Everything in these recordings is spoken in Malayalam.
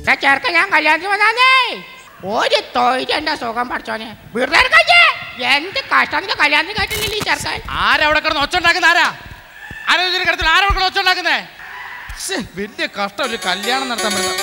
ദാ ചെറുക്ക ഞാൻ കല്യാണത്തിന് വന്നാന്നേ ഒരു തൊഴിലെന്റെ സുഖം പഠിച്ചോനെ വെറുതെ ഇറക്കാഞ്ഞേ. എന്ത് കഷ്ടം നിന്റെ കല്യാണത്തിന് കേട്ടില്ല ഈ ചെറുക്കൻ ആരവിടെ കിടന്ന് ഒച്ച ഉണ്ടാക്കുന്ന ആരാ ആരോഗ്യ കിടത്തിൽ ആരവിടെ കിടന്ന് ഒച്ച ഉണ്ടാക്കുന്നേ ശ്ശേ, വലിയ കഷ്ടം ഒരു കല്യാണം നടത്താൻ പറ്റുന്ന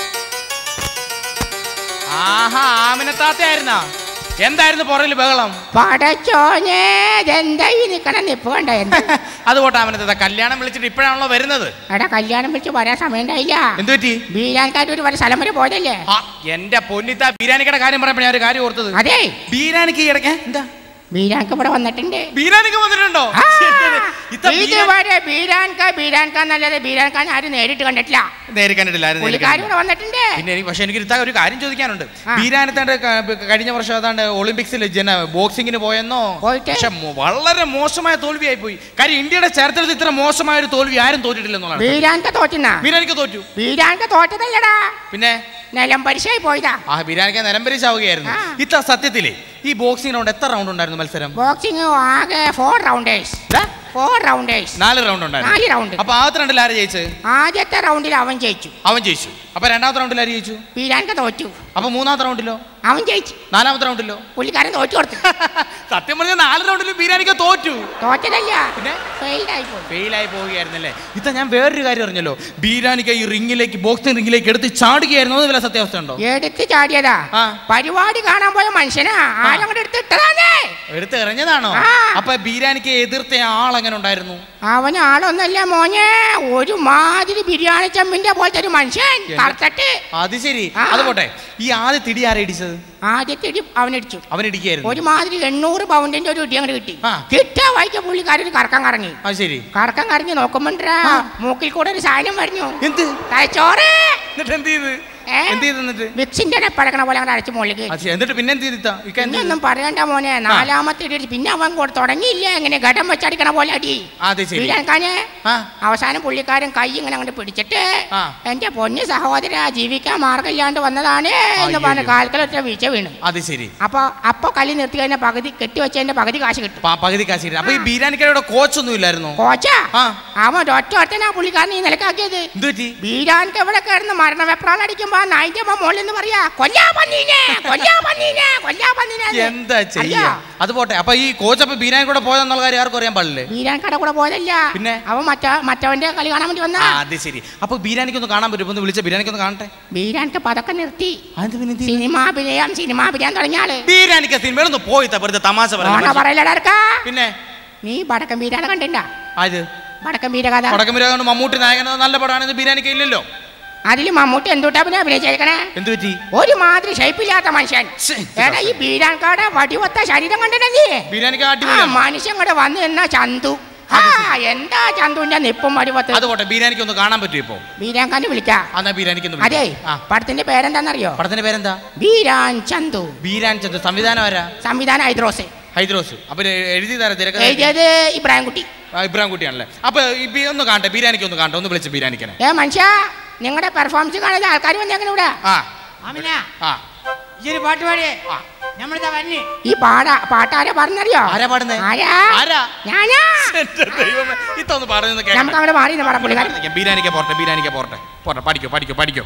ആഹാ ആമിനത്താത്തയായിരുന്നാ എന്തായിരുന്നു പുറകിൽ ബഹളം പടച്ചോനെ ഇതെന്താ ഈ നിക്കണ നിപ്പ് കണ്ട എന്ത് അത് പോട്ടെ ആമിനത്താത്ത കല്യാണം വിളിച്ചിട്ട് ഇപ്പോഴാണല്ലോ വരുന്നത് എടാ കല്യാണം വിളിച്ച് വരാൻ സമയം ഉണ്ടായില്ല എന്തു പറ്റി ബീരാൻകാട്ട് ഒരു വരെ സ്ഥലം വരെ പോയതല്ലേ ആ, എന്റെ പൊന്നിത്ത ബീരാനിക്കയുടെ കാര്യം പറയുമ്പോൾ ഞാൻ ഒരു കാര്യം ഓർത്തത് അതെ ബീരാനിക്ക് ഇടയ്ക്ക് ഏ, എന്താ ബീരാൻക്ക് ഇവിടെ വന്നിട്ടുണ്ട് ബീരാനിക്ക് വന്നിട്ടുണ്ടോ ആ, ഇത്ത ബീരാ- ഇതുവരെ ബീരാൻക ബീരാൻക എന്നല്ലാതെ ബീരാൻഖാൻ ആരും നേരിട്ട് കണ്ടിട്ടില്ല നേരെ കണ്ടിട്ടില്ല ആരും നേരെ പുള്ളിക്കാരി കണ്ടിട്ടില്ല. ഇവിടെ വന്നിട്ടുണ്ട് പിന്നെ എനിക്ക് പക്ഷെ എനിക്ക് ഇത്ത ഒരു കാര്യം ചോദിക്കാനുണ്ട് ആ. ബീരാനത്താണ്ട് ക- കഴിഞ്ഞ വർഷം ഏതാണ്ട് ഒളിമ്പിക്സിൽ ജന ബോക്സിങ്ങിന് പോയെന്നോ പോയിട്ട്? പക്ഷെ മോ- വളരെ മോശമായ തോൽവിയായി പോയി കാര്യം ഇന്ത്യയുടെ ചരിത്രത്തിൽ ഇത്ര മോശമായ ഒരു തോൽവി ആരും തോറ്റിട്ടില്ലെന്നുള്ളതാണ് ബീരാൻക തോറ്റുന്ന ബീരാനിക്ക് തോറ്റു ബീരാൻക തോറ്റതല്ലടാ പിന്നെ നിലം പരിശായി പോയതാ ആ ബീരാനിക്ക് നിലംപരിച്ചാവുകയായിരുന്നു ആ. ഇത്ര സത്യത്തിലേ ഈ ബോക്സിംഗ് റൗണ്ട് എത്ര റൗണ്ട് ഉണ്ടായിരുന്നു മത്സരം ബോക്സിംഗ് ആകെ ഫോർ റൗണ്ടേഴ്സ് ദാ, ഫോർ റൗണ്ടേഴ്സ് നാല് റൗണ്ട് ഉണ്ടായിരുന്നു നാല് റൗണ്ട് അപ്പൊ ആദ്യത്തെ റൗണ്ടിൽ ആര് ജയിച്ചത് ആദ്യത്തെ റൗണ്ടിൽ അവൻ ജയിച്ചു അവൻ ജയിച്ചു അപ്പൊ രണ്ടാമത്തെ റൗണ്ടിൽ ആര് ജയിച്ചു ബീരാൻക തോറ്റു അപ്പൊ മൂന്നാമത്തെ റൗണ്ടിലോ അവൻ ജയിച്ചു നാലാമത്തെ റൗണ്ടിലോ പുള്ളിക്കാരൻ തോറ്റു കൊടുത്തു സത്യം പറഞ്ഞ നാല് റൗണ്ടിൽ ബീരാനിക്ക് തോറ്റു തോറ്റതല്ല പിന്നെ? ഫെയിൽഡ് ആയി പോയി ഫെയിലായി പോവുകയായിരുന്നല്ലേ ഇത്ത ഞാൻ വേറൊരു കാര്യം അറിഞ്ഞല്ലോ ബീരാനിക്ക് ഈ റിങ്ങിലേക്ക് ബോക്സിംഗ് റിങ്ങിലേക്ക് എടുത്ത് ചാടുകയായിരുന്നു അത് വല്ല സത്യാവസ്ഥ ഉണ്ടോ എടുത്ത് ചാടിയതാ ആ. പരിപാടി കാണാൻ പോയ മനുഷ്യനാ ആരങ്ങോട്ട് എടുത്ത് ഇട്ടതാന്നേ എടുത്ത് എറിഞ്ഞതാണോ ആ. അപ്പൊ ബീരാനിക്ക് എതിർത്ത ആൾ എങ്ങനെ ഉണ്ടായിരുന്നു അവൻ ആളൊന്നല്ല മോനെ ഒരു മാതിരി ബിരിയാണി ചെമ്പിന്റെ പോലത്തെ ഒരു മനുഷ്യൻ എന്നെ- കറുത്തട്ട് അത് ശരി ആ. അത് പോട്ടെ ഈ ആദ്യ തിടി ആരാ ഇടിച്ചത് ആദ്യത്തെ ഇടി അവനടിച്ചു അവൻ ഇടിക്കായിരുന്നു ഒരു മാതിരി എണ്ണൂറ് പൗണ്ടിന്റെ ഒരു ഇടി അങ്ങോട്ട് കിട്ടി ആ. കിട്ടാ വായിക്ക പുള്ളിക്കാരൻ കറക്കം കറങ്ങി അത് ശരി കറക്കം കറങ്ങി നോക്കുമ്പോണ്ടാ മൂക്കിൽ കൂടെ ഒരു സാധനം വരഞ്ഞു എന്ത് തലച്ചോറ് എന്നിട്ട് എന്ത് ചെയ്ത് ഏ? എന്ത് ചെയ്ത് എന്നിട്ട് വിക്സിന്റെ പഴക്കണ പോലെ അങ്ങോട്ട് അടച്ചു മുകളിൽ അത് ശരി. എന്നിട്ട് പിന്നെ എന്ത് ചെയ്തിട്ടാ ഇക്ക എന്ത് ചെയ്തു? ഒന്നും പറയണ്ട മോനെ നാലാമത്തെ ഇടി പിന്നെ അവൻ കൊടു- തുടങ്ങിയില്ല ഇങ്ങനെ ഘടം വെച്ചടിക്കണ പോലെ അടി അത് ശരി വീഴാൻകാന് ആ അവസാനം പുള്ളിക്കാരൻ കൈ ഇങ്ങനെ അങ്ങോട്ട് പിടിച്ചിട്ട് ആ. എന്റെ പൊന്നു സഹോദര ജീവിക്കാൻ മാർഗമില്ലാണ്ട് വന്നതാണ് എന്ന് അയ്യോ. പറഞ്ഞ് കാൽക്കലൊറ്റ വീഴ്ച വീണു അത് ശരി അപ്പൊ അപ്പൊ കളി നിർത്തി കഴിഞ്ഞ പകുതി കെട്ടിവെച്ചതിന്റെ പകുതി കാശ് കിട്ടും പ- പകുതി കാശി അപ്പൊ ഈ ബീരാനിക്കയുടെ കോച്ച് ഒന്നും ഇല്ലായിരുന്നോ കോച്ചാ ആ. അവൻ ഒറ്റ ഒറ്റനാ പുള്ളിക്കാരൻ ഈ നിലക്കാക്കിയത് എന്ത് പറ്റി ബീരാൻക്ക് എവിടെ കിടന്ന് മരണ വെപ്രാളടിക്കുമ്പോ നായിന്റെ മോളിൽ നിന്ന് പറയാ കൊല്ലാ പന്നീനെ കൊല്ലാ പന്നീനെ കൊല്ലാ പന്നീനെ എന്ന്." എന്താ ചെയ്യാ അറിയാ? അത് പോട്ടെ അപ്പൊ ഈ കോച്ച് അപ്പൊ ബീരാനി കൂടെ പോയെന്നുള്ള കാര്യം ആർക്കും അറിയാൻ പാടില്ലേ ബീരാൻ കട കൂടെ പോയതല്ല പിന്നെ? അവൻ മറ്റ മറ്റവന്റെ കളി കാണാൻ വേണ്ടി വന്നാ ആ, അത് ശരി അപ്പൊ ബീരാനിക്ക് ഒന്ന് കാണാൻ പറ്റും ഒന്ന് വിളിച്ച ബീരാനിക്ക് ഒന്ന് കാണട്ടെ ബീരാൻക്ക് പതക്കം നിർത്തി അത് പിന്നെ എന്ത് ചെയ്യും? സിനിമ അഭിനയം സിനിമ അഭിനയം തുടങ്ങിയ ആള് ബീരാനിക്ക് സിനിമയിലൊന്ന് പോയി വെറുതെ തമാശ ഓണ പറയാം പറയലടാ പിന്നെ നീ വടക്കം ബീരാനെ കണ്ടിണ്ട അത് വടക്കം ബീര കഥ പടക്കമിരാണ്ട് മമ്മൂട്ടി നായകൻ നല്ല പടമാണെന്ന് ബീരാനിക്ക് ഇല്ലല്ലോ അതില് മമ്മൂട്ടി എന്തുട്ടാ പിന്നെ അഭിനയിച്ചേക്കണേ എന്ത് പറ്റി ഒരു മാതിരി ഷേപ്പില്ലാത്ത മനുഷ്യൻ ശ്ശെ, എടാ ഈ ബീരാൻകാട് വടിവത്ത ശരീരം കണ്ടിട്ട നീ ബീരാനിക്ക് ആ അടിപൊളിയാണ് മനുഷ്യൻ കൂടെ വന്ന് നിന്ന ചന്തു ആ എന്താ ചന്തുവിന്റെ നിപ്പും വടിവത്ത് അത് പോട്ടെ ബീരാനിക്ക് ഒന്ന് കാണാൻ പറ്റും ഇപ്പൊ ബീരാൻകാരനെ വിളിക്കാ എന്നാ ബീരാനിക്ക് ഒന്ന് അതെ വിളിക്കാം. ആ പടത്തിന്റെ പേരെന്താന്നറിയോ പടത്തിന്റെ പേരെന്താ ബീരാൻ ചന്തു ബീരാൻ ചന്ദ് സംവിധാനം ആരാ സംവിധാനം ഹൈദ്രോസ് ഹൈദ്രോസ് അപ്പൊ എഴുതി തരാം തിരക്ക് എഴുതിയത് ഇബ്രാഹിം കുട്ടി ഇബ്രാഹിം കുട്ടിയാണല്ലേ അപ്പൊ ഈ ബി- ഒന്ന് കാണട്ടെ ബീരാനിക്ക് ഒന്ന് കാണട്ടെ ഒന്ന് വിളിച്ച് ബീരാനിക്കനെ ഏ മനുഷ്യ നിങ്ങളുടെ പെർഫോമൻസ് കാണാതെ ആൾക്കാർ വന്നേക്കണ ഇവിടെ ആ ആമിന ആ ഈ ഒരു പാട്ട് പാടിയേ നമ്മളിതാ വന്നി ഈ പാട പാട്ടാരെ പറഞ്ഞറിയോ ആരാ പാടുന്നേ ആരാ ആരാ ഞാനാ എന്റെ ദൈവമേ ഇതൊന്ന് പറയുന്നത് നമുക്ക് കേൾക്കാം അങ്ങോട്ട് മാറി പാടാ പുള്ളിക്കാരൻ ബീരാനിക്ക പോട്ടെ ബീരാനിക്ക പോട്ടെ പോട്ടെ പഠിക്കോ പഠിക്കോ പഠിക്കോ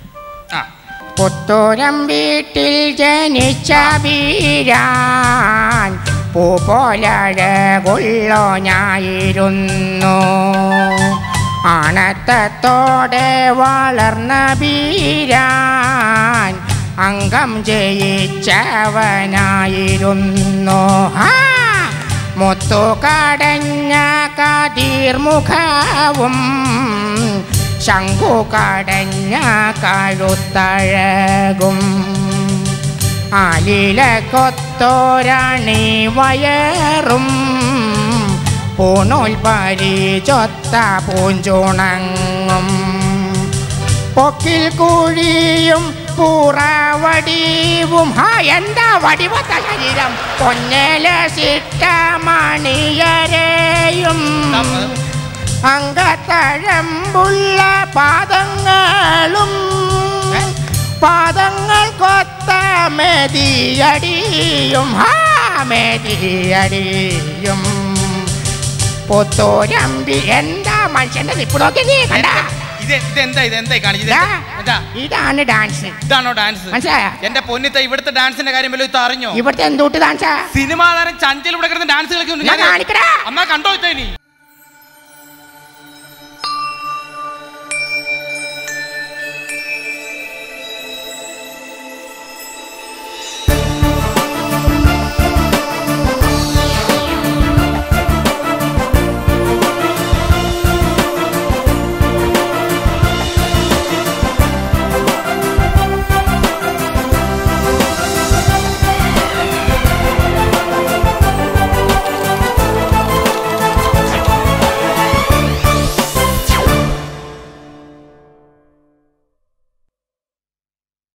ആ പുത്തൂരം വീട്ടിൽ ജനിച്ച വീരാൻ പൂ പോലഴകുള്ളോനായിരുന്നു ആണത്തത്തോടെ വളർന്ന വീരാൻ അംഗം ജയിച്ചവനായിരുന്നു ആ മുത്തു കടഞ്ഞ കതിർമുഖവും ശംഖു കടഞ്ഞ കഴുത്തഴകും ആലില കൊത്തോരണി വയറും പൂണൂൽ പരിചൊത്ത പൂഞ്ചുണങ്ങും പൊക്കിൽ കുഴിയും പൂറവടിവും ഹാ എന്താ വടിവത്ത ശരീരം പൊന്നല സിട്ട മണിയരെയും അങ്കത്തഴമ്പുള്ള പാദങ്ങളും പാദങ്ങൾ കൊത്ത മെതിയടിയും ഹാ മെതിയടിയും പുത്തൂരമ്പി എന്താ മനുഷ്യന്റെ നിപ്പ് നോക്കി നീ കണ്ട ഇത് ഇതെന്താ ഇത് എന്താ കാണിച്ചത് എന്താ ഇതാണ് ഡാൻസ് ഇതാണോ ഡാൻസ് മനസ്സിലായോ എന്റെ പൊന്നിത്ത ഇവിടുത്തെ ഡാൻസിന്റെ കാര്യം വല്ലതും ഇത് അറിഞ്ഞോ ഇവിടുത്തെ എന്തൂട്ട് ഡാൻസാ സിനിമാ താരം ചഞ്ചൽ ഇവിടെ കിടന്ന് ഡാൻസ് കളിക്കുന്നുണ്ട് ഞാൻ കാണിക്കടാ അന്നാ കണ്ടോ ഇത്ത ഇനി